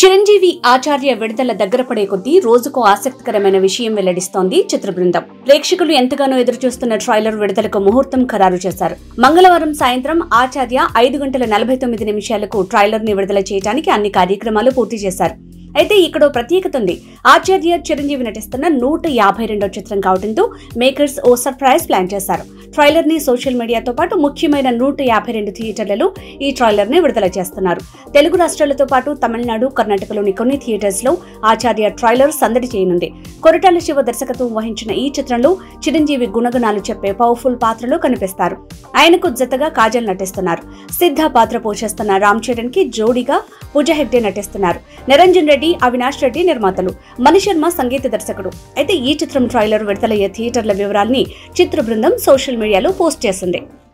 చిరంజీవి ఆచార్య విడుదల దగ్గర పడే కొద్దీ రోజుకో ఆసక్తికరమైన విషయం వెల్లడిస్తోంది చిత్ర బృందం ప్రేక్షకులు ఎంతగానో ఎదురుచూస్తున్న ట్రైలర్ విడుదలకు ముహూర్తం ఖరారు చేశారు మంగళవారం సాయంత్రం ఆచార్య ఐదు గంటల నలభై తొమ్మిది నిమిషాలకు ట్రైలర్ ని విడుదల చేయడానికి అన్ని కార్యక్రమాలు పూర్తి చేశారు అయితే ఇక్కడ ఓ ప్రత్యేకత ఉంది ఆచార్య చిరంజీవి నటిస్తున్న నూట యాభై రెండో చిత్రం కావడంతో మేకర్స్ ఓ సర్ప్రైజ్ ప్లాన్ చేశారు ట్రైలర్ ని సోషల్ మీడియాతో పాటు ముఖ్యమైన నూట యాభై రెండు థియేటర్లలో ఈ ట్రైలర్ ని విడుదల చేస్తున్నారు తెలుగు రాష్ట్రాలతో పాటు తమిళనాడు కర్ణాటకలోని కొన్ని థియేటర్స్ లో ఆచార్య ట్రైలర్ సందడి చేయనుంది కొరటాల శివ దర్శకత్వం వహించిన ఈ చిత్రంలో చిరంజీవి గుణగణాలు చెప్పే పవర్ఫుల్ పాత్రలో కనిపిస్తారు ఆయనకు జతగా కాజల్ నటిస్తున్నారు సిద్ధ పాత్ర పోషిస్తున్న రామ్ చరణ్ కి జోడీగా పూజ హెగ్డే నటిస్తున్నారు నిరంజన్ రెడ్డి అవినాష్ రెడ్డి నిర్మాతలు మణిశర్మ సంగీత దర్శకుడు అయితే ఈ చిత్రం ట్రైలర్ విడుదలయ్యే థియేటర్ల వివరాల్ని చిత్ర బృందం సోషల్ మీడియాలో పోస్ట్ చేసింది